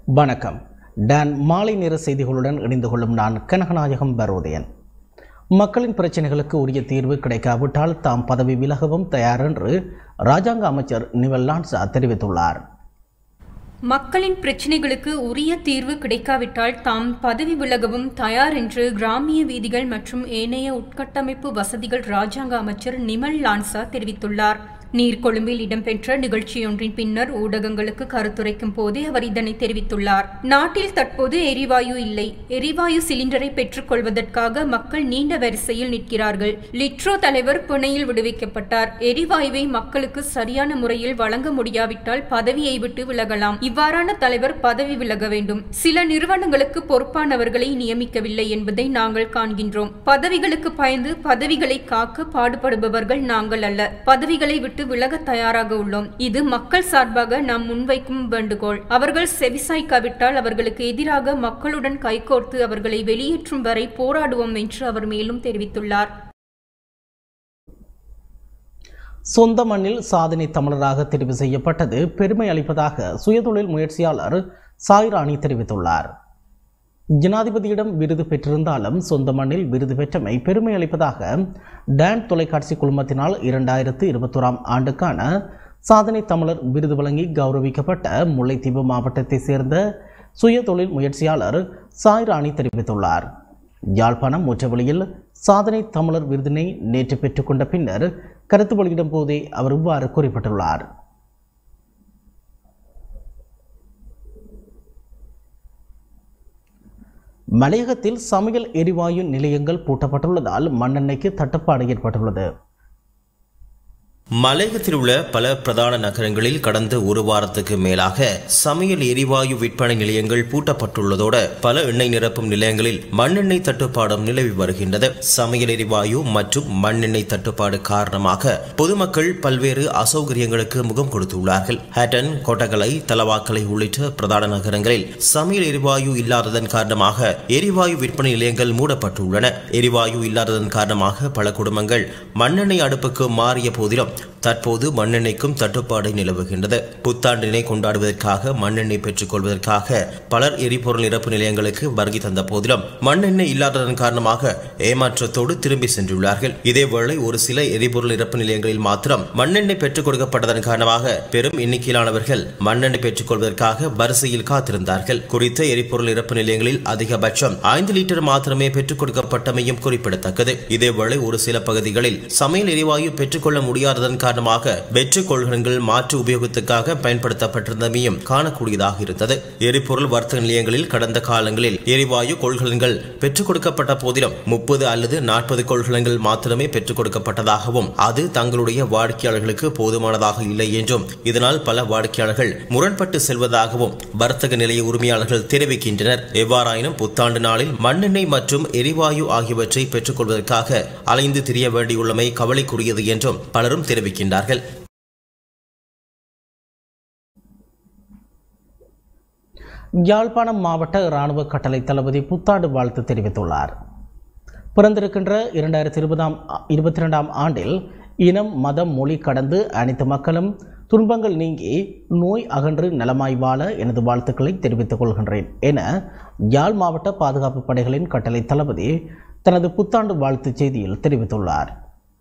வணக்கம் டான் மாலை நேர செய்திகளுடன் இணைந்து கொள்ளும் நான் கனகநாயகம் பரோதயன் மக்களின் பிரச்சனைகளுக்கு உரிய தீர்வு கிடைக்காவிட்டால் தாம் பதவி விலகவும் தயார் என்று ராஜாங்க அமைச்சர் நிவல் லான்சா தெரிவித்துள்ளார் மக்களின் பிரச்சினைகளுக்கு உரிய தீர்வு கிடைக்காவிட்டால் தாம் பதவி விலகவும் தயார் என்று கிராமிய வீதிகள் மற்றும் ஏனைய உட்கட்டமைப்பு வசதிகள் ராஜாங்க அமைச்சர் நிமல் லான்சா தெரிவித்துள்ளார் நீர்கொழும்பில் இடம்பெற்ற நிகழ்ச்சியொன்றின் பின்னர் ஊடகங்களுக்கு கருத்துரைக்கும் போதே அவர் இதனை தெரிவித்துள்ளார் நாட்டில் தற்போது எரிவாயு இல்லை எரிவாயு சிலிண்டரை பெற்றுக் கொள்வதற்காக மக்கள் நீண்ட வரிசையில் நிற்கிறார்கள் லிட்ரோ தலைவர் பிணையில் விடுவிக்கப்பட்டார் எரிவாயுவை மக்களுக்கு சரியான முறையில் வழங்க முடியாவிட்டால் பதவியை விட்டு விலகலாம் இவ்வாறான தலைவர் பதவி விலக வேண்டும் சில நிறுவனங்களுக்கு பொறுப்பானவர்களை நியமிக்கவில்லை என்பதை நாங்கள் காண்கின்றோம் பதவிகளுக்கு பயந்து பதவிகளை காக்க பாடுபடுபவர்கள் நாங்கள் அல்ல பதவிகளை விட்டு விலக தயாராக உள்ளோம் இது மக்கள் சார்பாக நாம் முன்வைக்கும் வேண்டுகோள் அவர்கள் செவிசாய்க்காவிட்டால் அவர்களுக்கு எதிராக மக்களுடன் கைகோர்த்து அவர்களை வெளியேற்றும் வரை போராடுவோம் என்று அவர் மேலும் தெரிவித்துள்ளார் சொந்த மண்ணில் சாதனை தமிழராக தெரிவு செய்யப்பட்டது பெருமை அளிப்பதாக சுயதொழில் முயற்சியாளர் சாய்ராணி தெரிவித்துள்ளார் ஜனாதிபதியிடம் விருது பெற்றிருந்தாலும் சொந்த மண்ணில் விருது பெற்றமை பெருமை அளிப்பதாக டான் தொலைக்காட்சி குழுமத்தினால் இரண்டாயிரத்து இருபத்தோராம் ஆண்டுக்கான சாதனை தமிழர் விருது வழங்கி கௌரவிக்கப்பட்ட முல்லைத்தீவு மாவட்டத்தைச் சேர்ந்த சுயதொழில் முயற்சியாளர் சாய்ராணி தெரிவித்துள்ளார் யாழ்ப்பாணம் முற்றவெளியில் சாதனை தமிழர் விருதினை நேற்று பெற்றுக்கொண்ட பின்னர் கருத்து வெளியிடும் போதே அவர் இவ்வாறு குறிப்பிட்டுள்ளார் மலையகத்தில் சமையல் எரிவாயு நிலையங்கள் பூட்டப்பட்டுள்ளதால் மண்ணெண்ணெய்க்கு தட்டுப்பாடு ஏற்பட்டுள்ளது மலையகத்தில் உள்ள பல பிரதான நகரங்களில் கடந்த ஒரு வாரத்துக்கு மேலாக சமையல் எரிவாயு விற்பனை நிலையங்கள் பூட்டப்பட்டுள்ளதோடு பல எண்ணெய் நிரப்பும் நிலையங்களில் மண்ணெண்ணெய் தட்டுப்பாடும் நிலவி வருகின்றது சமையல் எரிவாயு மற்றும் மண்ணெண்ணெய் தட்டுப்பாடு காரணமாக பொதுமக்கள் பல்வேறு அசௌகரியங்களுக்கு முகம் கொடுத்துள்ளார்கள் ஹேட்டன் கொட்டகலை தலவாக்கலை உள்ளிட்ட பிரதான நகரங்களில் சமையல் எரிவாயு இல்லாததன் காரணமாக எரிவாயு விற்பனை நிலையங்கள் மூடப்பட்டுள்ளன எரிவாயு இல்லாததன் காரணமாக பல குடும்பங்கள் மண்ணெண்ணெய் அடுப்புக்கு மாறிய போதிலும் தற்போது மண்ணெண்ணெய்க்கும் தட்டுப்பாடு நிலவுகின்றது புத்தாண்டினை கொண்டாடுவதற்காக மண்ணெண்ணெய் பெற்றுக் கொள்வதற்காக பலர் எரிபொருள் நிரப்பு நிலையங்களுக்கு வருகை தந்த போதிலும் மண்ணெண்ணெய் இல்லாததன் காரணமாக ஏமாற்றத்தோடு திரும்பி சென்றுள்ளார்கள் இதேவேளை ஒரு சில எரிபொருள் நிரப்பு நிலையங்களில் மாத்திரம் மண்ணெண்ணெய் பெற்றுக் கொடுக்கப்பட்டதன் காரணமாக பெரும் எண்ணிக்கையிலானவர்கள் மண்ணெண்ணெய் பெற்றுக் கொள்வதற்காக வரிசையில் காத்திருந்தார்கள் குறித்த எரிபொருள் நிரப்பு நிலையங்களில் அதிகபட்சம் ஐந்து லிட்டர் மாத்திரமே பெற்றுக் கொடுக்கப்பட்டமையும் குறிப்பிடத்தக்கது இதேவேளை ஒரு சில பகுதிகளில் சமையல் எரிவாயு பெற்றுக்கொள்ள முடியாததன் காரணமாக வெற்று கொள்கலன்கள் மாற்று உபயோகத்துக்காக பயன்படுத்தப்பட்டிருந்தமையும் காணக்கூடியதாக இருந்தது எரிபொருள் வர்த்தக நிலையங்களில் கடந்த காலங்களில் எரிவாயு கொள்கலன்கள் பெற்றுக் கொடுக்கப்பட்ட போதிலும் முப்பது அல்லது நாற்பது கொள்கலன்கள் மாத்திரமே பெற்றுக் கொடுக்கப்பட்டதாகவும் அது தங்களுடைய வாடிக்கையாளர்களுக்கு போதுமானதாக இல்லை என்றும் இதனால் பல வாடிக்கையாளர்கள் முரண்பட்டு செல்வதாகவும் வர்த்தக நிலைய உரிமையாளர்கள் தெரிவிக்கின்றனர் எவ்வாறாயினும் புத்தாண்டு நாளில் மண்ணெண்ணெய் மற்றும் எரிவாயு ஆகியவற்றை பெற்றுக் கொள்வதற்காக அலைந்து திரிய வேண்டியுள்ளமை கவலைக்குரியது என்றும் பலரும் தெரிவிக்கின்றார்கள் யாழ்ப்பாணம் மாவட்ட இராணுவ கட்டளை தளபதி புத்தாண்டு வாழ்த்து தெரிவித்துள்ளார் பிறந்திருக்கின்ற இரண்டாயிரத்தி இருபதாம் இருபத்தி ரெண்டாம் ஆண்டில் இனம் மதம் மொழி கடந்து அனைத்து மக்களும் துன்பங்கள் நீங்கி நோய் அகன்று நலமாய் வாழ எனது வாழ்த்துக்களை தெரிவித்துக் கொள்கின்றேன் என யாழ் மாவட்ட பாதுகாப்பு படைகளின் கட்டளை தளபதி தனது புத்தாண்டு வாழ்த்துச் செய்தியில் தெரிவித்துள்ளார்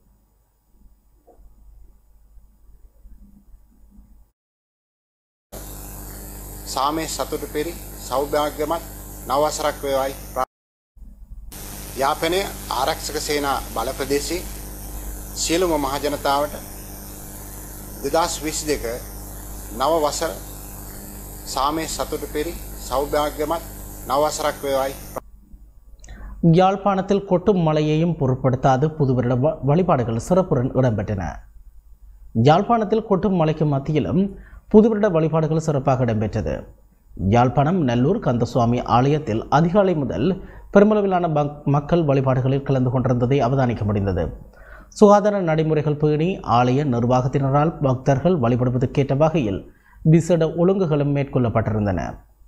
සාමය සතුට පෙරි සෞභාග්‍යමත් නවසරක් වේවායි ප්‍රා- යාපනය ආරක්ෂක සේනා බල ප්‍රදේශයේ සියලුම මහජනතාවට දෙදස් විසි දෙක නව වසර සාමය සතුට පෙරි සෞභාග්‍යමත් නවසරක් වේවායි ප්‍රා- யாழ்ப்பாணத்தில் கொட்டும் மழையையும் பொருட்படுத்தாது புதுவருட வ- வழிபாடுகள் சிறப்புடன் இடம்பெற்றன யாழ்ப்பாணத்தில் கொட்டும் மழைக்கு மத்தியிலும் புதுவருட வழிபாடுகள் சிறப்பாக இடம்பெற்றது யாழ்ப்பாணம் நல்லூர் கந்தசுவாமி ஆலயத்தில் அதிகாலை முதல் பெருமளவிலான பக்- மக்கள் வழிபாடுகளில் கலந்து கொண்டிருந்ததை அவதானிக்க முடிந்தது சுகாதார நடைமுறைகள் பேணி ஆலய நிர்வாகத்தினரால் பக்தர்கள் வழிபடுவதற்கேற்ற வகையில் விசேட ஒழுங்குகளும் மேற்கொள்ளப்பட்டிருந்தன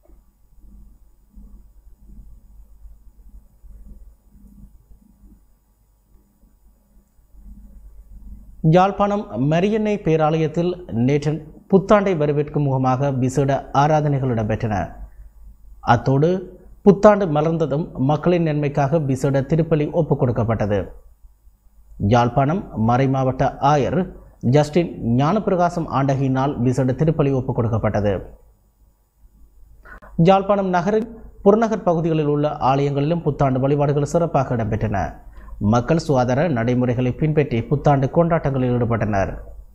யாழ்ப்பாணம் மரியன்னை பேராலயத்தில் நேற்று புத்தாண்டை வரவேற்கும் முகமாக விசேட ஆராதனைகள் இடம்பெற்றன அத்தோடு புத்தாண்டு மலர்ந்ததும் மக்களின் நன்மைக்காக விசேட திருப்பலி ஒப்புக் கொடுக்கப்பட்டது யாழ்ப்பாணம் மறைமாவட்ட ஆயர் ஜஸ்டின் ஞானப்பிரகாசம் ஆண்டகையினால் விசேட திருப்பலி ஒப்புக் கொடுக்கப்பட்டது யாழ்ப்பாணம் நகரின் புறநகர் பகுதிகளில் உள்ள ஆலயங்களிலும் புத்தாண்டு வழிபாடுகள் சிறப்பாக இடம்பெற்றன மக்கள் சுகாதார நடைமுறைகளை பின்பற்றி புத்தாண்டு கொண்டாட்டங்களில் ஈடுபட்டனர்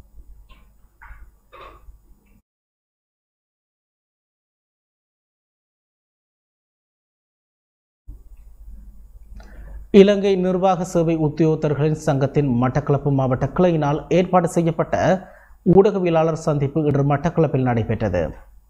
இலங்கை நிர்வாக சேவை உத்தியோகத்தர்களின் சங்கத்தின் மட்டக்களப்பு மாவட்ட கிளையினால் ஏற்பாடு செய்யப்பட்ட ஊடகவியலாளர் சந்திப்பு இன்று மட்டக்களப்பில் நடைபெற்றது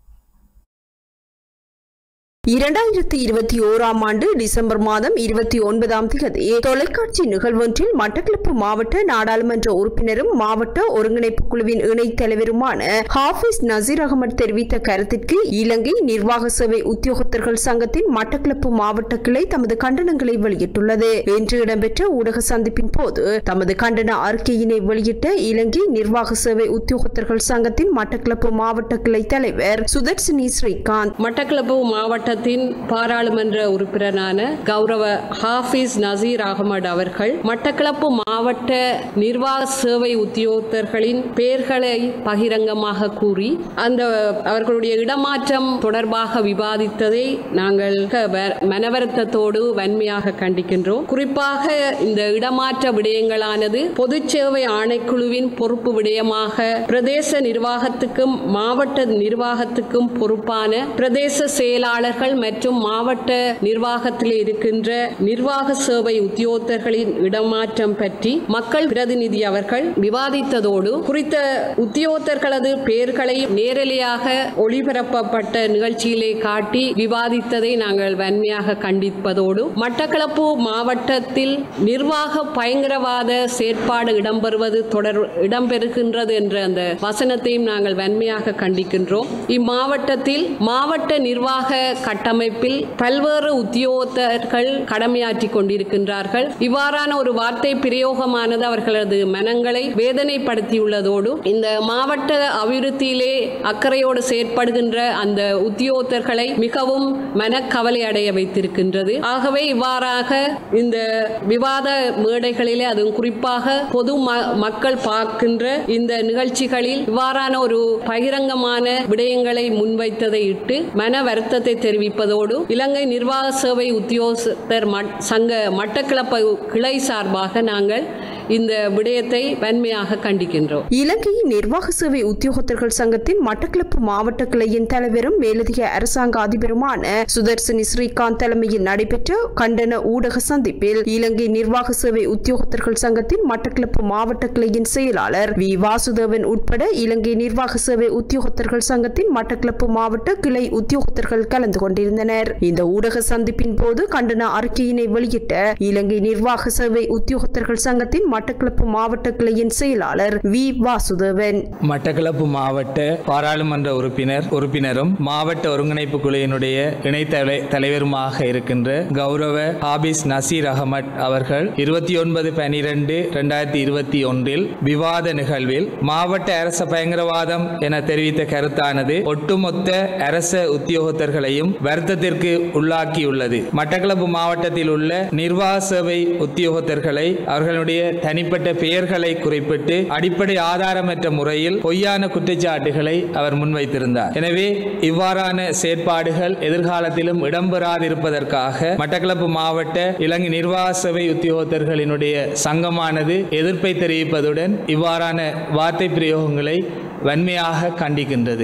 இரண்டாயிரத்தி இருபத்தி ஓராம் ஆண்டு டிசம்பர் மாதம் இருபத்தி ஒன்பதாம் தேதி தொலைக்காட்சி நிகழ்வொன்றில் மட்டக்களப்பு மாவட்ட நாடாளுமன்ற உறுப்பினரும் மாவட்ட ஒருங்கிணைப்பு குழுவின் இணைத் தலைவருமான ஹாஃபிஸ் நசீர் அகமது தெரிவித்த கருத்திற்கு இலங்கை நிர்வாக சேவை உத்தியோகத்தர்கள் சங்கத்தின் மட்டக்களப்பு மாவட்ட கிளை தமது கண்டனங்களை வெளியிட்டுள்ளது இன்று இடம்பெற்ற ஊடக சந்திப்பின் போது தமது கண்டன அறிக்கையினை வெளியிட்ட இலங்கை நிர்வாக சேவை உத்தியோகத்தர்கள் சங்கத்தின் மட்டக்களப்பு மாவட்ட கிளை தலைவர் சுதர்சினி ஸ்ரீகாந்த் மட்டக்களப்பு மாவட்டத்தின் பாராளுமன்ற உறுப்பினரான கௌரவ ஹாஃபிஸ் நசீர் அகமது அவர்கள் மட்டக்களப்பு மாவட்ட நிர்வாக சேவை உத்தியோகத்தர்களின் பெயர்களை பகிரங்கமாக கூறி அந்த அவர்களுடைய இடமாற்றம் தொடர்பாக விவாதித்ததை நாங்கள் க- வ- மனவருத்தத்தோடு வன்மையாக கண்டிக்கின்றோம் குறிப்பாக இந்த இடமாற்ற விடயங்களானது பொது சேவை ஆணைக்குழுவின் பொறுப்பு விடயமாக பிரதேச நிர்வாகத்துக்கும் மாவட்ட நிர்வாகத்துக்கும் பொறுப்பான பிரதேச செயலாளர்கள் மற்றும் மாவட்ட நிர்வாகத்தில் இருக்கின்ற நிர்வாக சேவை உத்தியோகத்தர்களின் இடமாற்றம் பற்றி மக்கள் பிரதிநிதி அவர்கள் விவாதித்ததோடு குறித்த உத்தியோகத்தர்களது பெயர்களை நேரலையாக ஒளிபரப்பப்பட்ட நிகழ்ச்சியிலே காட்டி விவாதித்ததை நாங்கள் வன்மையாக கண்டிப்பதோடு மட்டக்களப்பு மாவட்டத்தில் நிர்வாக பயங்கரவாத செயற்பாடு இடம்பெறுவது தொடர் இடம்பெறுகின்றது என்ற அந்த வசனத்தையும் நாங்கள் வன்மையாக கண்டிக்கின்றோம் இம்மாவட்டத்தில் மாவட்ட நிர்வாக கட்டமைப்பில் பல்வேறு உத்தியோகத்தர்கள் கடமையாற்றி கொண்டிருக்கின்றார்கள் இவ்வாறான ஒரு வார்த்தை பிரயோகமானது அவர்களது மனங்களை வேதனைப்படுத்தியுள்ளதோடு இந்த மாவட்ட அபிவிருத்தியிலே அக்கறையோடு செயற்படுகின்ற அந்த உத்தியோகத்தர்களை மிகவும் மனக்கவலை அடைய வைத்திருக்கின்றது ஆகவே இவ்வாறாக இந்த விவாத மேடைகளிலே அதுவும் குறிப்பாக பொது ம- மக்கள் பார்க்கின்ற இந்த நிகழ்ச்சிகளில் இவ்வாறான ஒரு பகிரங்கமான விடயங்களை முன்வைத்ததை இட்டு மன வருத்தத்தை தெரிவிப்பதோடு இலங்கை நிர்வாக சேவை உத்தியோகத்தர் மட்- சங்க மட்டக்களப்பு கிளை சார்பாக நாங்கள் இந்த விடயத்தை வன்மையாக கண்டிக்கின்றோம் இலங்கை நிர்வாக சேவை உத்தியோகத்தர்கள் சங்கத்தின் மட்டக்களப்பு மாவட்ட கிளையின் தலைவரும் மேலதிக அரசாங்க அதிபருமான சுதர்சினி ஸ்ரீகாந்த் தலைமையில் நடைபெற்ற கண்டன ஊடக சந்திப்பில் இலங்கை நிர்வாக சேவை உத்தியோகத்தர்கள் சங்கத்தின் மட்டக்களப்பு மாவட்ட கிளையின் செயலாளர் வி வாசுதேவன் உட்பட இலங்கை நிர்வாக சேவை உத்தியோகத்தர்கள் சங்கத்தின் மட்டக்களப்பு மாவட்ட கிளை உத்தியோகத்தர்கள் கலந்து கொண்டிருந்தனர் இந்த ஊடக சந்திப்பின் போது கண்டன அறிக்கையினை வெளியிட்ட இலங்கை நிர்வாக சேவை உத்தியோகத்தர்கள் சங்கத்தின் மட்டக்களப்பு மாவட்ட கிளையின் செயலாளர் வி வாசுதேவன் மட்டக்களப்பு மாவட்ட பாராளுமன்ற உறுப்பினர் உறுப்பினரும் மாவட்ட ஒருங்கிணைப்பு குழுவினுடைய இணைத் தலை- தலைவருமாக இருக்கின்ற கௌரவ ஹாபிஸ் நசீர் அகமட் அவர்கள் இருபத்தி ஒன்பது பனிரெண்டு ரெண்டாயிரத்தி இருபத்தி ஒன்றில் விவாத நிகழ்வில் மாவட்ட அரச பயங்கரவாதம் என தெரிவித்த கருத்தானது ஒட்டுமொத்த அரச உத்தியோகத்தர்களையும் வருத்தத்திற்கு உள்ளாக்கியுள்ளது மட்டக்களப்பு மாவட்டத்தில் உள்ள நிர்வாக சேவை உத்தியோகத்தர்களை அவர்களுடைய தனிப்பட்ட பெயர்களை குறிப்பிட்டு அடிப்படை ஆதாரமற்ற முறையில் பொய்யான குற்றச்சாட்டுகளை அவர் முன்வைத்திருந்தார் எனவே இவ்வாறான செயற்பாடுகள் எதிர்காலத்திலும் இடம்பெறாதிருப்பதற்காக மட்டக்களப்பு மாவட்ட இலங்கை நிர்வாக சேவை உத்தியோகத்தர்களினுடைய சங்கமானது எதிர்ப்பை தெரிவிப்பதுடன் இவ்வாறான வார்த்தை பிரயோகங்களை வன்மையாக கண்டிக்கின்றது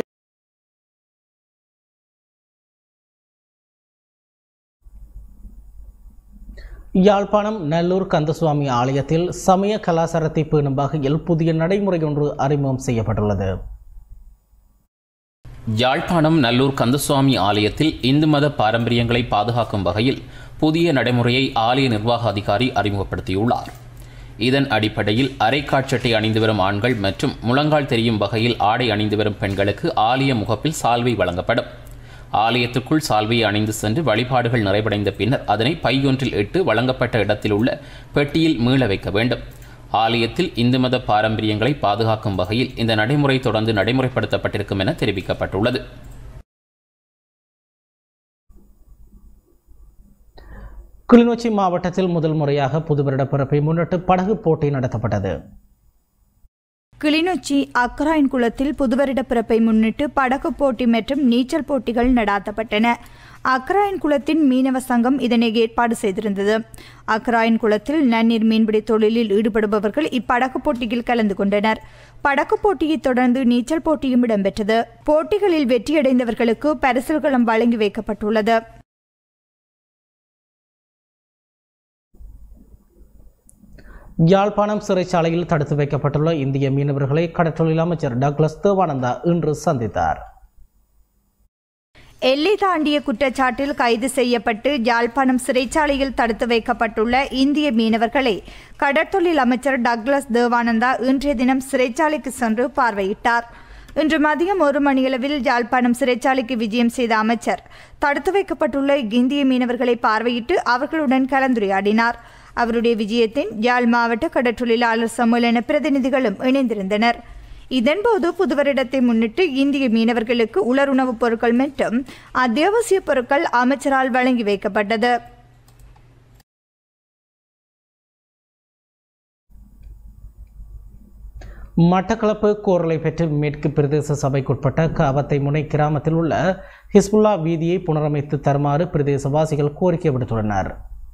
யாழ்ப்பாணம் நல்லூர் கந்தசுவாமி ஆலயத்தில் சமய கலாச்சாரத்தை பேணும் வகையில் புதிய நடைமுறை ஒன்று அறிமுகம் செய்யப்பட்டுள்ளது யாழ்ப்பாணம் நல்லூர் கந்தசுவாமி ஆலயத்தில் இந்து மத பாரம்பரியங்களை பாதுகாக்கும் வகையில் புதிய நடைமுறையை ஆலய நிர்வாக அதிகாரி அறிமுகப்படுத்தியுள்ளார் இதன் அடிப்படையில் அரைக்காட்சட்டை அணிந்து வரும் ஆண்கள் மற்றும் முழங்கால் தெரியும் வகையில் ஆடை அணிந்து வரும் பெண்களுக்கு ஆலய முகப்பில் சால்வை வழங்கப்படும் ஆலயத்துக்குள் சால்வையை அணிந்து சென்று வழிபாடுகள் நிறைவடைந்த பின்னர் அதனை பையொன்றில் இட்டு வழங்கப்பட்ட இடத்தில் உள்ள பெட்டியில் மீள வைக்க வேண்டும் ஆலயத்தில் இந்து மத பாரம்பரியங்களை பாதுகாக்கும் வகையில் இந்த நடைமுறை தொடர்ந்து நடைமுறைப்படுத்தப்பட்டிருக்கும் என தெரிவிக்கப்பட்டுள்ளது கிளிநொச்சி மாவட்டத்தில் முதல் முறையாக புது வருட பிறப்பை முன்னிட்டு படகு போட்டி நடத்தப்பட்டது கிளிநொச்சி அக்கராயன் குளத்தில் புதுவருட பிறப்பை முன்னிட்டு படகு போட்டி மற்றும் நீச்சல் போட்டிகள் நடாத்தப்பட்டன அக்கராயன் குளத்தின் மீனவ சங்கம் இதனை ஏற்பாடு செய்திருந்தது அக்கராயன் குளத்தில் நன்னீர் மீன்பிடி தொழிலில் ஈடுபடுபவர்கள் இப்படகு போட்டியில் கலந்து கொண்டனர் படகு போட்டியைத் தொடர்ந்து நீச்சல் போட்டியும் இடம்பெற்றது போட்டிகளில் வெற்றியடைந்தவர்களுக்கு பரிசுகளும் வழங்கி வைக்கப்பட்டுள்ளது யாழ்ப்பாணம் சிறைச்சாலையில் தடுத்து வைக்கப்பட்டுள்ள இந்திய மீனவர்களை கடற்றொழில் அமைச்சர் டக்ளஸ் தேவானந்தா இன்று சந்தித்தார் எல்லை தாண்டிய குற்றச்சாட்டில் கைது செய்யப்பட்டு யாழ்ப்பாணம் சிறைச்சாலையில் தடுத்து வைக்கப்பட்டுள்ள இந்திய மீனவர்களை கடற்தொழில் அமைச்சர் டக்ளஸ் தேவானந்தா இன்றைய தினம் சிறைச்சாலைக்கு சென்று பார்வையிட்டார் இன்று மதியம் ஒரு மணியளவில் யாழ்ப்பாணம் சிறைச்சாலைக்கு விஜயம் செய்த அமைச்சர் தடுத்து வைக்கப்பட்டுள்ள இந்திய மீனவர்களை பார்வையிட்டு அவர்களுடன் கலந்துரையாடினார் அவருடைய விஜயத்தின் யாழ் மாவட்ட கடற்றொழிலாளர் சம்மேளன பிரதிநிதிகளும் இணைந்திருந்தனர் இதன்போது புதுவரிடத்தை முன்னிட்டு இந்திய மீனவர்களுக்கு உலருணவுப் பொருட்கள் மற்றும் அத்தியாவசிய பொருட்கள் அமைச்சரால் வழங்கி வைக்கப்பட்டது மட்டக்களப்பு கோரலை பெற்று மேற்கு பிரதேச சபைக்குட்பட்ட காவத்தை முனை கிராமத்தில் உள்ள ஹிஸ்புல்லா வீதியை புனரமைத்து தருமாறு பிரதேசவாசிகள் கோரிக்கை விடுத்துள்ளனர்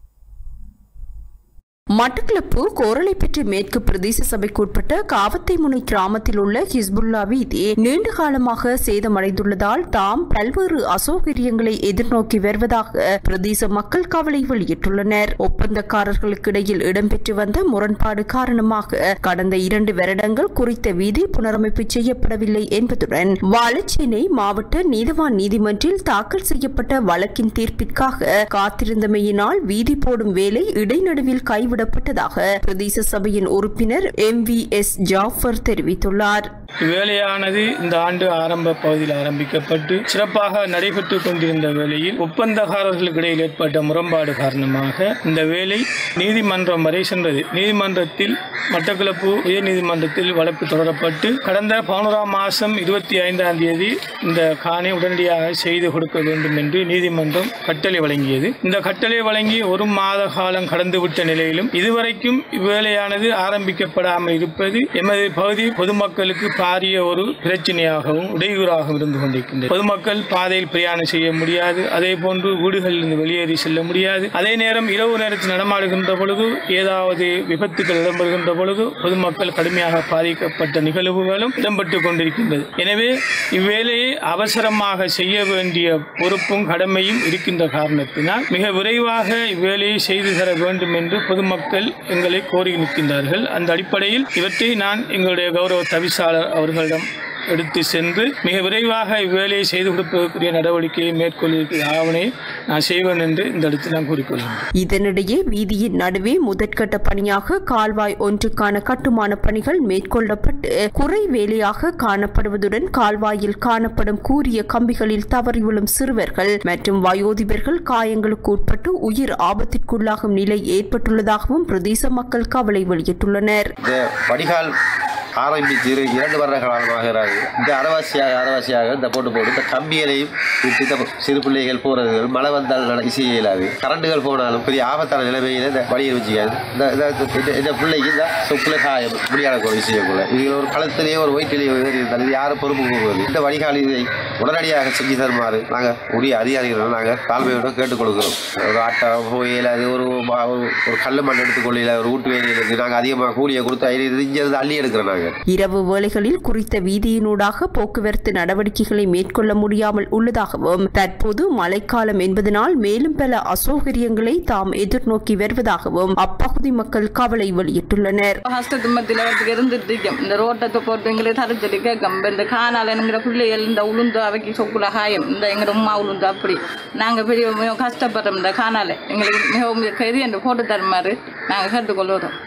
மட்டக்களப்பு கோரளைப்பற்று மேற்கு பிரதேச சபைக்குட்பட்ட காவத்தைமுனை கிராமத்தில் உள்ள ஹிஸ்புல்லா வீதி நீண்ட காலமாக சேதமடைந்துள்ளதால் தாம் பல்வேறு அசௌகரியங்களை எதிர்நோக்கி வருவதாக பிரதேச மக்கள் கவலை வெளியிட்டுள்ளனர் ஒப்பந்தக்காரர்களுக்கு இடையில் இடம்பெற்று வந்த முரண்பாடு காரணமாக கடந்த இரண்டு வருடங்கள் குறித்த வீதி புனரமைப்பு செய்யப்படவில்லை என்பதுடன் வாழச்சேனை மாவட்ட நீதவான் நீதிமன்றில் தாக்கல் செய்யப்பட்ட வழக்கின் தீர்ப்பிற்காக காத்திருந்தமையினால் வீதி போடும் வேலை இடைநடுவில் கைவிட கைவிடப்பட்டதாக பிரதேச சபையின் உறுப்பினர் எம் வி எஸ் ஜாஃபர் தெரிவித்துள்ளார் வேலையானது இந்த ஆண்டு ஆரம்ப பகுதியில் ஆரம்பிக்கப்பட்டு சிறப்பாக நடைபெற்றுக் கொண்டிருந்த வேளையில் ஒப்பந்தக்காரர்களுக்கு இடையில் ஏற்பட்ட முரண்பாடு காரணமாக இந்த வேலை நீதிமன்றம் வரை சென்றது நீதிமன்றத்தில் மட்டக்களப்பு உயர் நீதிமன்றத்தில் வழக்கு தொடரப்பட்டு கடந்த பதினோராம் மாதம் இருபத்தி ஐந்தாம் தேதி இந்த காணை உடனடியாக செய்து கொடுக்க வேண்டும் என்று நீதிமன்றம் கட்டளை வழங்கியது இந்த கட்டளை வழங்கி ஒரு மாத காலம் கடந்துவிட்ட நிலையிலும் இதுவரைக்கும் இவ்வேலையானது ஆரம்பிக்கப்படாமல் இருப்பது எமது பகுதி பொதுமக்களுக்கு பாரிய ஒரு பிரச்சனையாகவும் இடையூறாகவும் இருந்து கொண்டிருக்கின்றது பொதுமக்கள் பாதையில் பிரயாணம் செய்ய முடியாது அதே போன்று வீடுகளிலிருந்து வெளியேறி செல்ல முடியாது அதே நேரம் இரவு நேரத்தில் நடமாடுகின்ற பொழுது ஏதாவது விபத்துகள் இடம்பெறுகின்ற பொழுது பொதுமக்கள் கடுமையாக பாதிக்கப்பட்ட நிகழ்வுகளும் இடம்பெற்றுக் கொண்டிருக்கின்றது எனவே இவ்வேலையை அவசரமாக செய்ய வேண்டிய பொறுப்பும் கடமையும் இருக்கின்ற காரணத்தினால் மிக விரைவாக இவ்வேலையை செய்து தர வேண்டும் என்று பொதுமக்கள் எங்களை கோரி நிற்கின்றார்கள் அந்த அடிப்படையில் இவற்றை நான் எங்களுடைய கௌரவ தவிசாளர் அவர்களிடம் எடுத்து சென்று மிக விரைவாக இவ்வேலையை செய்து கொடுப்பதற்குரிய நடவடிக்கையை மேற்கொள்ளிருக்கிற ஆவணை நான் செய்வேன் என்று இந்த இடத்தில் நான் கூறிக்கொள்கிறேன் இதனிடையே வீதியின் நடுவே முதற்கட்ட பணியாக கால்வாய் ஒன்றுக்கான கட்டுமான பணிகள் மேற்கொள்ளப்பட்டு குறை வேலையாக காணப்படுவதுடன் கால்வாயில் காணப்படும் கூரிய கம்பிகளில் தவறி விழும் சிறுவர்கள் மற்றும் வயோதிபர்கள் காயங்களுக்கு உட்பட்டு உயிர் ஆபத்திற்குள்ளாகும் நிலை ஏற்பட்டுள்ளதாகவும் பிரதேச மக்கள் கவலை வெளியிட்டுள்ளனர் இந்த வடிகால் ஆரம்பித்து இரு- இரண்டு வருட காலமாகிறாங்க இந்த அறவாசியாக அறவாசியாக இந்த போட்டு போட்டு இந்த கம்பிகளையும் விட்டு இந்த சிறு பிள்ளைகள் போறது மழை வந்தால் நட இசை இயலாது கரண்டுகள் போனாலும் பெரிய ஆபத்தான நிலைமையில இந்த வழியில் வச்சுக்காது இந்த இந்த- இந்த- இந்த பிள்ளைக்கு இந்த சொப்புல காயம் முடியாத ஒரு விஷயக்குள்ள இது ஒரு களத்திலேயே ஒரு வயிற்றிலேயே ஏறி இருந்தால் இது யாரும் பொறுப்பு கூறுவது இந்த வடிகால் இதை உடனடியாக செஞ்சு தருமாறு நாங்கள் உரிய அதிகாரிகளை நாங்கள் தாழ்மையோடு கேட்டுக்கொள்கிறோம் ஒரு ஆட்டை போயில அது ஒரு ம- ஒரு- ஒரு கல் மண் எடுத்துக்கொள்ளையில ஒரு வீட்டு வேலைகளுக்கு நாங்கள் அதிகமாக கூலியை கொடுத்து இது இங்கிருந்து அள்ளி எடுக்கிறோம் நாங்கள் இரவு வேளைகளில் குறித்த வீதியினூடாக போக்குவரத்து நடவடிக்கைகளை மேற்கொள்ள முடியாமல் உள்ளதாகவும் தற்போது மழைக்காலம் என்பதனால் மேலும் பல அசௌகரியங்களை தாம் எதிர்நோக்கி வருவதாகவும் அப்பகுதி மக்கள் கவலை வெளியிட்டுள்ளனர் ஹஸ்தத்துமத்தில் அவருக்கு இருந்துட்டு இருக்கோம் இந்த ரோட்டத்தை போட்டு எங்களை தரச்சடி கேட்கும் இந்த காணால் என்கிற பிள்ளைகள் இந்த உளுந்து அவைக்கு சொக்குல காயம் இந்த எங்கள் உமா உளுந்து அப்படி நாங்கள் பெரிய மிகவும் கஷ்டப்படுறோம் இந்த காணால எங்களுக்கு மிகவும் கறி என்று போட்டு தருமாறு நாங்கள் கேட்டுக்கொள்கிறோம்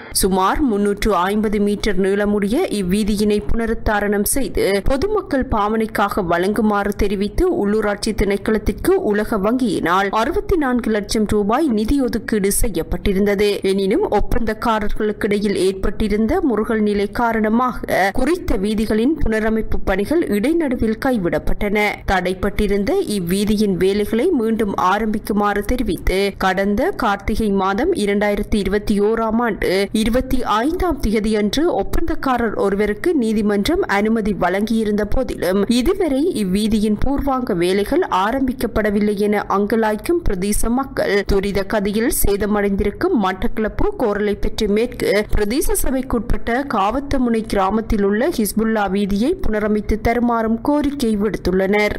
சுமார் முன்னூற்று ஐம்பது மீட்டர் நீளமுடைய இவ்வீதியினை புனருத்தாரணம் செய்து பொதுமக்கள் பாவனைக்காக வழங்குமாறு தெரிவித்து உள்ளூராட்சி திணைக்களத்திற்கு உலக வங்கியினால் அறுபத்தி நான்கு லட்சம் ரூபாய் நிதி ஒதுக்கீடு செய்யப்பட்டிருந்தது எனினும் ஒப்பந்தக்காரர்களுக்கிடையில் ஏற்பட்டிருந்த முருகல் நிலை காரணமாக குறித்த வீதிகளின் புனரமைப்பு பணிகள் இடைநடுவில் கைவிடப்பட்டன தடைப்பட்டிருந்த இவ்வீதியின் வேலைகளை மீண்டும் ஆரம்பிக்குமாறு தெரிவித்து கடந்த கார்த்திகை மாதம் இரண்டாயிரத்தி இருபத்தி ஓராம் ஆண்டு இருபத்தி ஐந்தாம் திகதியன்று ஒப்பந்தக்காரர் ஒருவருக்கு நீதிமன்றம் அனுமதி வழங்கியிருந்த போதிலும் இதுவரை இவ்வீதியின் பூர்வாங்க வேலைகள் ஆரம்பிக்கப்படவில்லை என அங்கலாய்க்கும் பிரதேச மக்கள் துரித கதியில் சேதமடைந்திருக்கும் மட்டக்களப்பு கோரளைப்பற்று மேற்கு பிரதேச சபைக்குட்பட்ட காவத்தமுனை கிராமத்தில் உள்ள ஹிஸ்புல்லா வீதியை புனரமைத்து தருமாறும் கோரிக்கை விடுத்துள்ளனர்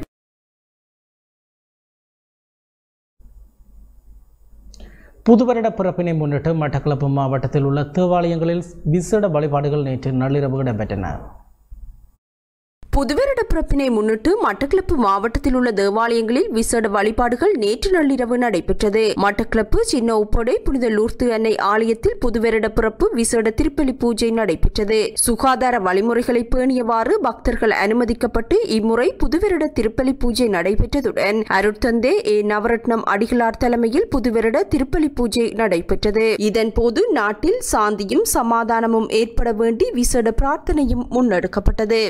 புதுவருட பிறப்பினை முன்னிட்டு மட்டக்களப்பு மாவட்டத்தில் உள்ள தேவாலயங்களில் விசேட வழிபாடுகள் நேற்று நள்ளிரவு இடம்பெற்றன புதுவருட பிறப்பினை முன்னிட்டு மட்டக்களப்பு மாவட்டத்தில் உள்ள தேவாலயங்களில் விசேட வழிபாடுகள் நேற்று நள்ளிரவு நடைபெற்றது மட்டக்களப்பு சின்ன உப்படை புனித லூர்த்து அன்னை ஆலயத்தில் புதுவருட பிறப்பு விசேட திருப்பலி பூஜை நடைபெற்றது சுகாதார வழிமுறைகளை பேணியவாறு பக்தர்கள் அனுமதிக்கப்பட்டு இம்முறை புதுவருட திருப்பலி பூஜை நடைபெற்றதுடன் அருட்தந்தே ஏ நவரத்னம் அடிகளார் தலைமையில் புதுவருட திருப்பலி பூஜை நடைபெற்றது இதன் போது நாட்டில் சாந்தியும் சமாதானமும் ஏற்பட வேண்டி விசேட பிரார்த்தனையும் முன்னெடுக்கப்பட்டது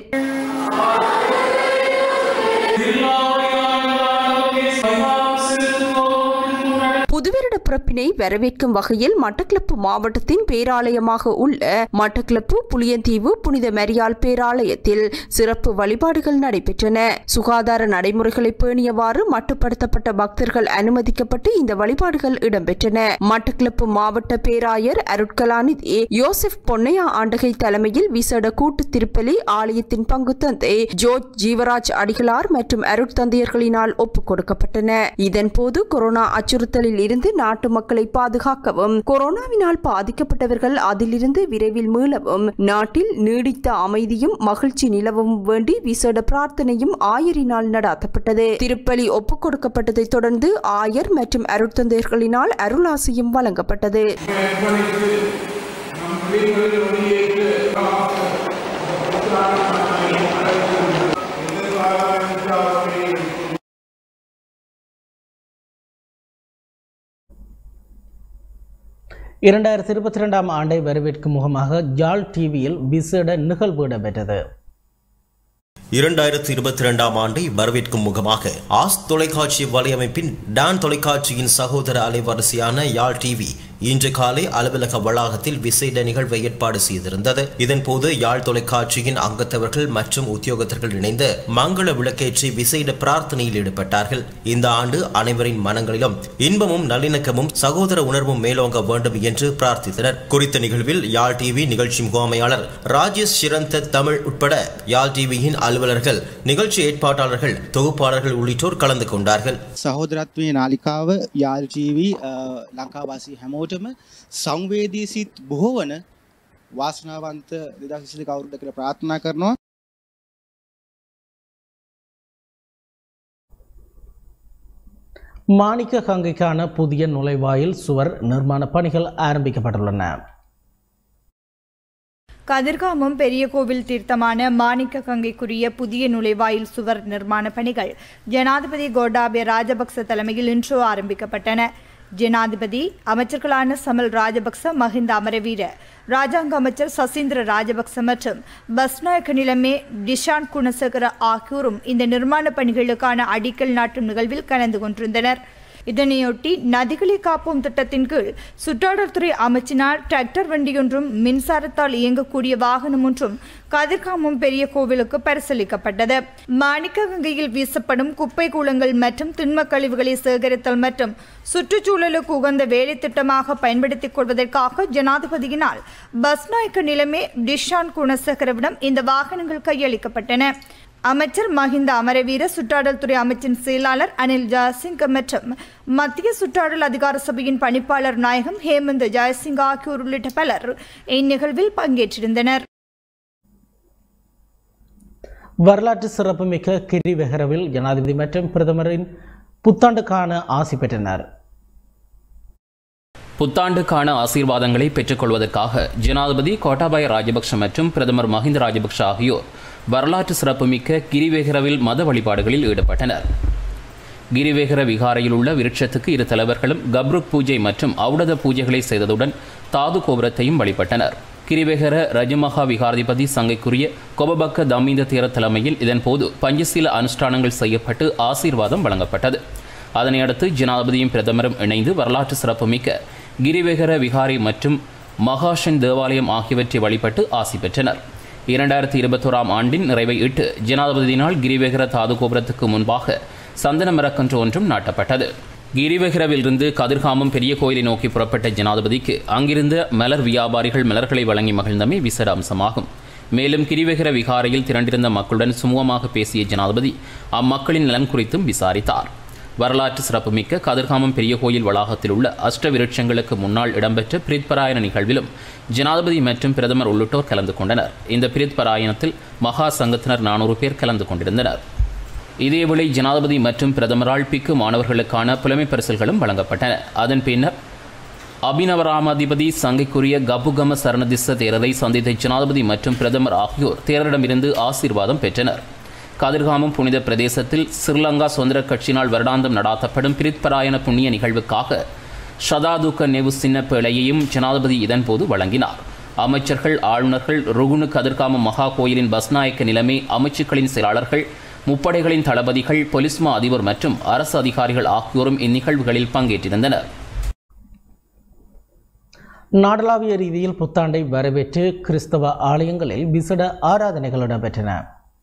புதுவருட பிறப்பினை வரவேற்கும் வகையில் மட்டக்களப்பு மாவட்டத்தின் பேராலயமாக உள்ள மட்டக்களப்பு புளியந்தீவு புனித மரியாள் பேராலயத்தில் சிறப்பு வழிபாடுகள் நடைபெற்றன சுகாதார நடைமுறைகளை பேணியவாறு மட்டுப்படுத்தப்பட்ட பக்தர்கள் அனுமதிக்கப்பட்டு இந்த வழிபாடுகள் இடம்பெற்றன மட்டக்களப்பு மாவட்ட பேராயர் அருட்கலாநிதி யோசப் பொன்னையா ஆண்டகை தலைமையில் விசேட கூட்டு திருப்பலி ஆலயத்தின் பங்கு தந்தை ஜோர்ஜ் ஜீவராஜ் அடிகளார் மற்றும் அருட்தந்தையர்களினால் ஒப்புக் கொடுக்கப்பட்டன இதன்போது கொரோனா அச்சுறுத்தலில் இருந்து நாட்டு மக்களை பாதுகாக்கவும் கொரோனாவினால் பாதிக்கப்பட்டவர்கள் அதிலிருந்து விரைவில் மீளவும் நாட்டில் நீடித்த அமைதியும் மகிழ்ச்சி நிலவும் வேண்டி விசேட பிரார்த்தனையும் ஆயரினால் நடாத்தப்பட்டது திருப்பலி ஒப்புக் கொடுக்கப்பட்டதை தொடர்ந்து ஆயர் மற்றும் அருட்தந்தையர்களினால் அருளாசியும் வழங்கப்பட்டது இரண்டாயிரத்தி இருபத்தி ரெண்டாம் ஆண்டை வரவேற்கும் முகமாக ஜால் டிவியில் விசேட நிகழ்வு இடம்பெற்றது இரண்டாயிரத்தி இருபத்தி இரண்டாம் ஆண்டை வரவேற்கும் முகமாக ஆஸ் தொலைக்காட்சி வலையமைப்பின் டான் தொலைக்காட்சியின் சகோதர அலைவரிசையான யாழ் டிவி இன்று காலை அலுவலக வளாகத்தில் விசேட நிகழ்வை ஏற்பாடு செய்திருந்தது இதன்போது யாழ் தொலைக்காட்சியின் அங்கத்தவர்கள் மற்றும் உத்தியோகத்தர்கள் இணைந்து மங்கள விளக்கேற்றி விசேட பிரார்த்தனையில் ஈடுபட்டார்கள் இந்த ஆண்டு அனைவரின் மனங்களிலும் இன்பமும் நல்லிணக்கமும் சகோதர உணர்வும் மேலோங்க வேண்டும் என்று பிரார்த்தித்தனர் குறித்த நிகழ்வில் யாழ் டிவி நிகழ்ச்சி முகாமையாளர் ராஜேஷ் சிரந்த தமிழ் உட்பட யாழ் டிவியின் அலுவலர்கள் நிகழ்ச்சி ஏற்பாட்டாளர்கள் தொகுப்பாளர்கள் உள்ளிட்டோர் கலந்து கொண்டார்கள் සහෝදරත්වය නාලිකාව යාල් ජීවී ලංකාවාසී හැමෝටම සංවේදී සිත් බොහෝ වන වාසනාවන්ත දෙදක්ෂි කවුරුද කළ ප්‍රාථනා කරනවා மாணிக்க கங்கைக்கான புதிய நுழைவாயில் சுவர் நிர்மாண பணிகள் ஆரம்பிக்கப்பட்டுள்ளன கதிர்காமம் பெரிய கோவில் தீர்த்தமான மாணிக்க கங்கைக்குரிய புதிய நுழைவாயில் சுவர் நிர்மாண பணிகள் ஜனாதிபதி கோட்டாபய ராஜபக்ச தலைமையில் இன்று ஆரம்பிக்கப்பட்டன ஜனாதிபதி அமைச்சர்களான சமல் ராஜபக்ச மஹிந்த அமரவீர ராஜாங்க அமைச்சர் சசீந்திர ராஜபக்ச மற்றும் பஸ்நாயக்க நிலைமை டிஷான் குணசேகர ஆகியோரும் இந்த நிர்மாண பணிகளுக்கான அடிக்கல் நாட்டும் நிகழ்வில் கலந்து கொண்டிருந்தனர் இதனையொட்டி நதிகளை காப்போம் திட்டத்தின் கீழ் சுற்றாடல்துறை அமைச்சினால் டிராக்டர் வண்டியொன்றும் மின்சாரத்தால் இயங்கக்கூடிய வாகனம் ஒன்றும் கதிர்காமம் பெரிய கோவிலுக்கு பரிசீலிக்கப்பட்டது மாணிக்க கங்கையில் வீசப்படும் குப்பை கூலங்கள் மற்றும் திண்ம கழிவுகளை சேகரித்தல் மற்றும் சுற்றுச்சூழலுக்கு உகந்த வேலை திட்டமாக பயன்படுத்திக் கொள்வதற்காக ஜனாதிபதியினால் பஸ்நாயக்க நிலைமை டிஷான் குணசேகரவிடம் இந்த வாகனங்கள் கையளிக்கப்பட்டன அமைச்சர் மஹிந்த அமரவீர சுற்றாடல் துறை அமைச்சின் செயலாளர் அனில் ஜெயசிங்க மற்றும் மத்திய சுற்றாடல் அதிகார சபையின் பணிப்பாளர் நாயகம் ஹேமந்த் ஜெயசிங் ஆகியோர் உள்ளிட்ட பலர் இந்நிகழ்வில் பங்கேற்றிருந்தனர் வரலாற்று சிறப்புமிக்க கிரி வெஹரவில் ஜனாதிபதி மற்றும் பிரதமரின் புத்தாண்டுக்கான ஆசி பெற்றனர் புத்தாண்டுக்கான ஆசீர்வாதங்களை பெற்றுக்கொள்வதற்காக ஜனாதிபதி கோட்டாபாய ராஜபக்ஷ மற்றும் பிரதமர் மஹிந்த ராஜபக்ஷ ஆகியோர் வரலாற்று சிறப்புமிக்க கிரிவேகரவில் மத வழிபாடுகளில் ஈடுபட்டனர் கிரிவேகர விகாரையில் உள்ள விருட்சத்துக்கு இரு தலைவர்களும் கப்ருக் பூஜை மற்றும் ஔடத பூஜைகளை செய்ததுடன் தாது கோபுரத்தையும் வழிபட்டனர் கிரிவேகர ரஜமகா விகாராதிபதி சங்கைக்குரிய கொபபக்க தமீந்த தேர தலைமையில் இதன்போது பஞ்சசீல அனுஷ்டானங்கள் செய்யப்பட்டு ஆசீர்வாதம் வழங்கப்பட்டது அதனையடுத்து ஜனாதிபதியும் பிரதமரும் இணைந்து வரலாற்று சிறப்புமிக்க கிரிவேகர விகாரை மற்றும் மகாஷன் தேவாலயம் ஆகியவற்றை வழிபட்டு ஆசி பெற்றனர் இரண்டாயிரத்தி இருபத்தோராம் ஆண்டின் நிறைவை இட்டு ஜனாதிபதியினால் கிரிவேகர தாது கோபுரத்துக்கு முன்பாக சந்தன மரக்கன்று ஒன்றும் நாட்டப்பட்டது கிரிவகிரவிலிருந்து கதிர்காமம் பெரிய கோயிலை நோக்கி புறப்பட்ட ஜனாதிபதிக்கு அங்கிருந்த மலர் வியாபாரிகள் மலர்களை வழங்கி மகிழ்ந்தமை விசேட அம்சமாகும் மேலும் கிரிவகிர விகாரையில் திரண்டிருந்த மக்களுடன் சுமூகமாக பேசிய ஜனாதிபதி அம்மக்களின் நலன் குறித்தும் விசாரித்தார் வரலாற்று சிறப்புமிக்க கதிர்காமம் பெரிய கோயில் வளாகத்தில் உள்ள அஷ்ட விருட்சங்களுக்கு முன்னால் இடம்பெற்ற பிரித்பராயண நிகழ்விலும் ஜனாதிபதி மற்றும் பிரதமர் உள்ளிட்டோர் கலந்து கொண்டனர் இந்த பிரித்பராயணத்தில் மகா சங்கத்தினர் நானூறு பேர் கலந்து கொண்டிருந்தனர் இதேவேளை ஜனாதிபதி மற்றும் பிரதமரால் பிக்கு மாணவர்களுக்கான புலமை பரிசல்களும் வழங்கப்பட்டன அதன் பின்னர் அபிநவராமாதிபதி சங்கைக்குரிய கபுகம சரணதிச தேரரை சந்தித்த ஜனாதிபதி மற்றும் பிரதமர் ஆகியோர் தேரரிடமிருந்து ஆசீர்வாதம் பெற்றனர் கதிர்காமம் புனித பிரதேசத்தில் ஸ்ரீலங்கா சுதந்திர கட்சியினால் வருடாந்தம் நடாத்தப்படும் பிரித்பராயண புண்ணிய நிகழ்வுக்காக ஷதாதுக்க நெவு சின்ன பேழையையும் ஜனாதிபதி இதன்போது வழங்கினார் அமைச்சர்கள் ஆளுநர்கள் ருகுணு கதிர்காமம் மகா கோயிலின் பஸ்நாயக்க நிலைமை அமைச்சுக்களின் செயலாளர்கள் முப்படைகளின் தளபதிகள் பொலிஸ்மா அதிபர் மற்றும் அரசு அதிகாரிகள் ஆகியோரும் இந்நிகழ்வுகளில் பங்கேற்றிருந்தனர் நாடளாவிய ரீதியில் புத்தாண்டை வரவேற்று கிறிஸ்தவ ஆலயங்களில் விசேட ஆராதனைகள் இடம்பெற்றன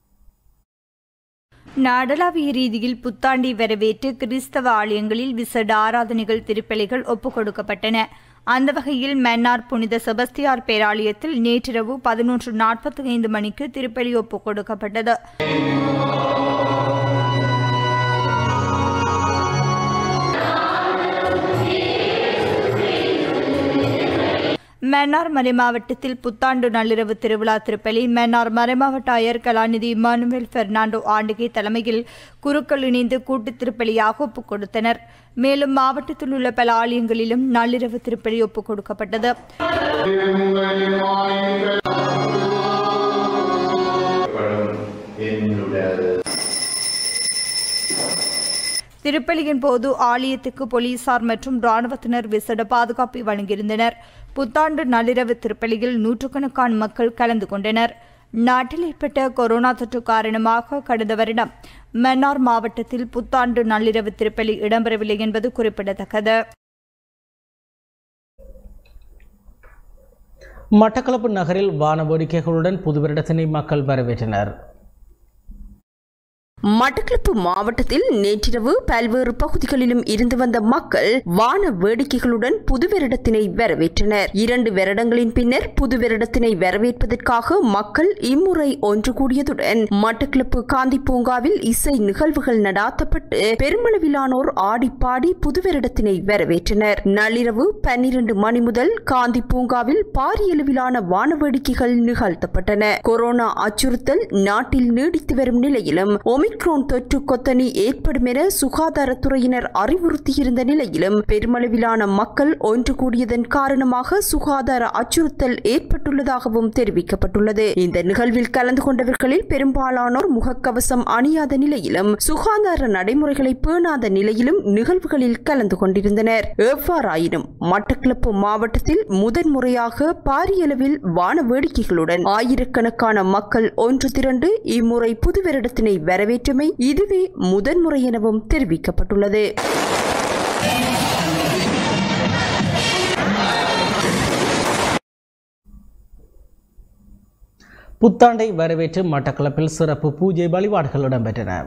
நாடளாவிய ரீதியில் புத்தாண்டை வரவேற்று கிறிஸ்தவ ஆலயங்களில் விசேட ஆராதனைகள் திருப்பலிகள் ஒப்புக் கொடுக்கப்பட்டன அந்த வகையில் மன்னார் புனித செபஸ்தியார் பேராலயத்தில் நேற்றிரவு பதினொன்று நாற்பத்தி ஐந்து மணிக்கு திருப்பலி ஒப்புக் கொடுக்கப்பட்டது மன்னார் மறைமாவட்டத்தில் புத்தாண்டு நள்ளிரவு திருவிழா திருப்பலி மன்னார் மறைமாவட்ட ஆயர் கலாநிதி இமானுவேல் பெர்னாண்டோ ஆண்டிகை தலைமையில் குருக்கள் இணைந்து கூட்டு திருப்பலியாக ஒப்புக் கொடுத்தனர் மேலும் மாவட்டத்தில் உள்ள பல ஆலயங்களிலும் நள்ளிரவு திருப்பலி ஒப்புக் கொடுக்கப்பட்டது திருப்பலியின் போது ஆலயத்துக்கு போலீசார் மற்றும் ராணுவத்தினர் விசேட பாதுகாப்பை வழங்கியிருந்தனர் புத்தாண்டு நள்ளிரவு திருப்பலியில் நூற்றுக்கணக்கான மக்கள் கலந்து கொண்டனர் நாட்டில் ஏற்பட்ட கொரோனா தொற்று காரணமாக கடந்த வருடம் மன்னார் மாவட்டத்தில் புத்தாண்டு நள்ளிரவு திருப்பலி இடம்பெறவில்லை என்பது குறிப்பிடத்தக்கது மட்டக்களப்பு நகரில் வான வேடிக்கைகளுடன் புது வருடத்தினை மக்கள் வரவேற்றனர் மட்டக்களப்பு மாவட்டத்தில் நேற்றிரவு பல்வேறு பகுதிகளிலும் இருந்து வந்த மக்கள் வான வேடிக்கைகளுடன் புது வருடத்தினை வரவேற்றனர் இரண்டு வருடங்களின் பின்னர் புது வருடத்தினை வரவேற்பதற்காக மக்கள் இம்முறை ஒன்று கூடியதுடன் மட்டக்களப்பு காந்தி பூங்காவில் இசை நிகழ்வுகள் நடாத்தப்பட்டு பெருமளவிலானோர் ஆடிப்பாடி புது வருடத்தினை வரவேற்றனர் நள்ளிரவு பன்னிரண்டு மணி முதல் காந்தி பூங்காவில் பாரியளவிலான வான வேடிக்கைகள் நிகழ்த்தப்பட்டன கொரோனா அச்சுறுத்தல் நாட்டில் நீடித்து வரும் நிலையிலும் ஒமிக்ரோன் தொற்று கொத்தனி ஏற்படும் என சுகாதாரத்துறையினர் அறிவுறுத்தியிருந்த நிலையிலும் பெருமளவிலான மக்கள் ஒன்று கூடியதன் காரணமாக சுகாதார அச்சுறுத்தல் ஏற்பட்டுள்ளதாகவும் தெரிவிக்கப்பட்டுள்ளது இந்த நிகழ்வில் கலந்து கொண்டவர்களில் பெரும்பாலானோர் முகக்கவசம் அணியாத நிலையிலும் சுகாதார நடைமுறைகளை பேணாத நிலையிலும் நிகழ்வுகளில் கலந்து கொண்டிருந்தனர் எவ்வாறாயினும் மட்டக்களப்பு மாவட்டத்தில் முதன்முறையாக பாரியளவில் வான வேடிக்கைகளுடன் ஆயிரக்கணக்கான மக்கள் ஒன்று திரண்டு இம்முறை புது வருடத்தினை வரவேற்றமை இதுவே முதன்முறை எனவும் தெரிவிக்கப்பட்டுள்ளது புத்தாண்டை வரவேற்று மட்டக்களப்பில் சிறப்பு பூஜை வழிபாடுகள் இடம்பெற்றன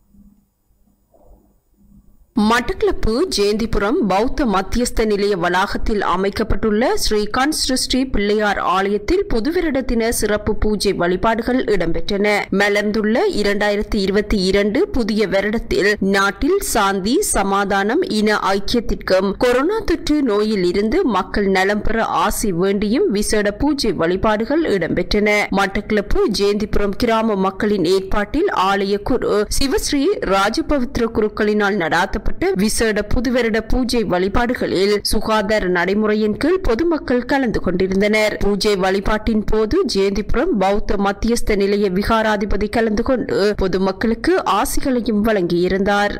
மட்டக்களப்பு ஜெயந்திபுரம் பௌத்த மத்தியஸ்த நிலைய வளாகத்தில் அமைக்கப்பட்டுள்ள ஸ்ரீகாந்த் சிருஷ்டி பிள்ளையார் ஆலயத்தில் புதுவருட தின சிறப்பு பூஜை வழிபாடுகள் இடம்பெற்றன மலர்ந்துள்ள இரண்டாயிரத்தி இருபத்தி இரண்டு புதிய வருடத்தில் நாட்டில் சாந்தி சமாதானம் இன ஐக்கியத்திற்கும் கொரோனா தொற்று நோயில் இருந்து மக்கள் நலம் பெற ஆசி வேண்டியும் விசேட பூஜை வழிபாடுகள் இடம்பெற்றன மட்டக்களப்பு ஜெயந்திபுரம் கிராம மக்களின் ஏற்பாட்டில் ஆலய குரு சிவஸ்ரீ ராஜபவித்ர குருக்களினால் நடாத்தப்பட்ட நடத்தப்பட்ட விசேட புதுவருட பூஜை வழிபாடுகளில் சுகாதார நடைமுறையின் கீழ் பொதுமக்கள் கலந்து கொண்டிருந்தனர் பூஜை வழிபாட்டின் போது ஜெயந்திபுரம் பௌத்த மத்தியஸ்த நிலைய விகாராதிபதி கலந்து கொண்டு பொதுமக்களுக்கு ஆசிகளையும் வழங்கியிருந்தார்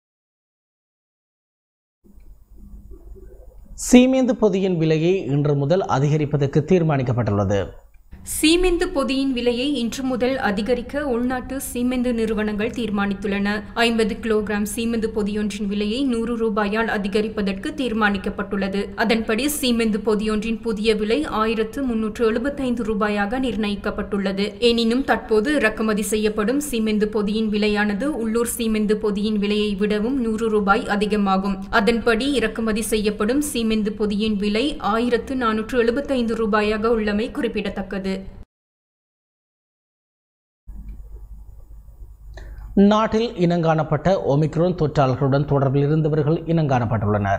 சீமேந்து பொதியின் விலையை இன்று முதல் அதிகரிப்பதற்கு தீர்மானிக்கப்பட்டுள்ளது சீமெந்து பொதியின் விலையை இன்று முதல் அதிகரிக்க உள்நாட்டு சீமெந்து நிறுவனங்கள் தீர்மானித்துள்ளன ஐம்பது கிலோகிராம் சீமெந்து பொதியொன்றின் விலையை நூறு ரூபாயால் அதிகரிப்பதற்கு தீர்மானிக்கப்பட்டுள்ளது அதன்படி சீமெந்து பொதியொன்றின் புதிய விலை ஆயிரத்து முன்னூற்று எழுபத்தைந்து ரூபாயாக நிர்ணயிக்கப்பட்டுள்ளது எனினும் தற்போது இறக்குமதி செய்யப்படும் சீமெந்து பொதியின் விலையானது உள்ளூர் சீமெந்து பொதியின் விலையை விடவும் நூறு ரூபாய் அதிகமாகும் அதன்படி இறக்குமதி செய்யப்படும் சீமெந்து பொதியின் விலை ஆயிரத்து நானூற்று எழுபத்தைந்து ரூபாயாக உள்ளமை குறிப்பிடத்தக்கது நாட்டில் இனங்காணப்பட்ட ஒமிக்ரோன் தொற்றாளர்களுடன் தொடர்பில் இருந்தவர்கள் இனங்காணப்பட்டுள்ளனர்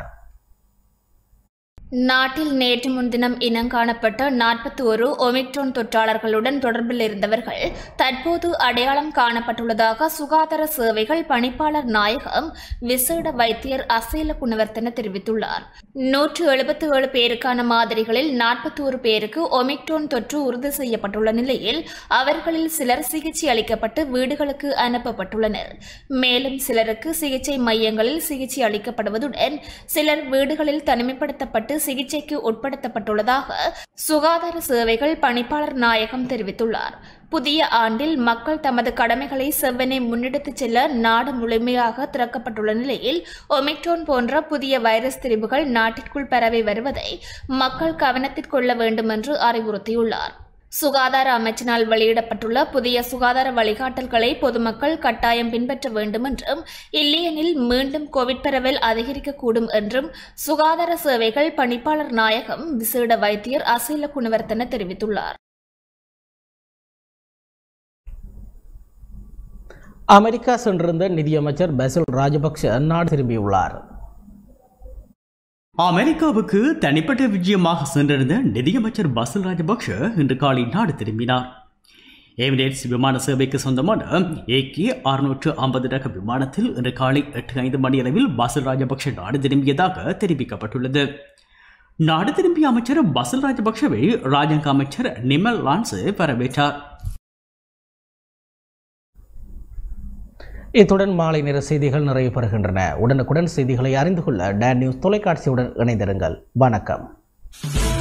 நாட்டில் நேற்று முன்தினம் இனங்காணப்பட்ட நாற்பத்தி ஒரு ஒமிக்ரோன் தொற்றாளர்களுடன் தொடர்பில் இருந்தவர்கள் தற்போது அடையாளம் காணப்பட்டுள்ளதாக சுகாதார சேவைகள் பணிப்பாளர் நாயகம் விசேட வைத்தியர் அசேல குணவர்த்தன தெரிவித்துள்ளார் நூற்று எழுபத்தி ஏழு பேருக்கான மாதிரிகளில் நாற்பத்தி ஒரு பேருக்கு ஒமிக்ரோன் தொற்று உறுதி செய்யப்பட்டுள்ள நிலையில் அவர்களில் சிலர் சிகிச்சை அளிக்கப்பட்டு வீடுகளுக்கு அனுப்பப்பட்டுள்ளனர் மேலும் சிலருக்கு சிகிச்சை மையங்களில் சிகிச்சை அளிக்கப்படுவதுடன் சிலர் வீடுகளில் தனிமைப்படுத்தப்பட்டு சிகிச்சைக்கு உட்படுத்தப்பட்டுள்ளதாக சுகாதார சேவைகள் பணிப்பாளர் நாயகம் தெரிவித்துள்ளார் புதிய ஆண்டில் மக்கள் தமது கடமைகளை செவ்வனே முன்னெடுத்துச் செல்ல நாடு முழுமையாக திறக்கப்பட்டுள்ள நிலையில் ஒமிக்ரோன் போன்ற புதிய வைரஸ் திரிவுகள் நாட்டிற்குள் பரவி வருவதை மக்கள் கவனத்தில் கொள்ள வேண்டும் என்று அறிவுறுத்தியுள்ளார் சுகாதார அமைச்சினால் வெளியிடப்பட்டுள்ள புதிய சுகாதார வழிகாட்டல்களை பொதுமக்கள் கட்டாயம் பின்பற்ற வேண்டும் என்றும் இல்லையெனில் மீண்டும் கோவிட் பரவல் அதிகரிக்கக்கூடும் என்றும் சுகாதார சேவைகள் பணிப்பாளர் நாயகம் விசேட வைத்தியர் அசீல குணவர்த்தன தெரிவித்துள்ளார் அமெரிக்கா சென்றிருந்த நிதியமைச்சர் பெசில் ராஜபக்ஷ நாடு திரும்பியுள்ளார் அமெரிக்காவுக்கு தனிப்பட்ட விஜயமாக சென்றிருந்த நிதியமைச்சர் பசில் ராஜபக்ஷ இன்று காலை நாடு திரும்பினார் எமிரேட்ஸ் விமான சேவைக்கு சொந்தமான ஏகே அறுநூற்று ஐம்பது ரக விமானத்தில் இன்று காலை எட்டு ஐந்து மணி அளவில் பசில் ராஜபக்ஷ நாடு திரும்பியதாக தெரிவிக்கப்பட்டுள்ளது நாடு திரும்பிய அமைச்சர் பசில் ராஜபக்ஷவை ராஜாங்க அமைச்சர் நிமல் லான்ஸ் வரவேற்றார் இத்துடன் மாலை நேர செய்திகள் நிறைவு பெறுகின்றன உடனுக்குடன் செய்திகளை அறிந்து கொள்ள டேன் நியூஸ் தொலைக்காட்சியுடன் இணைந்திருங்கள் வணக்கம்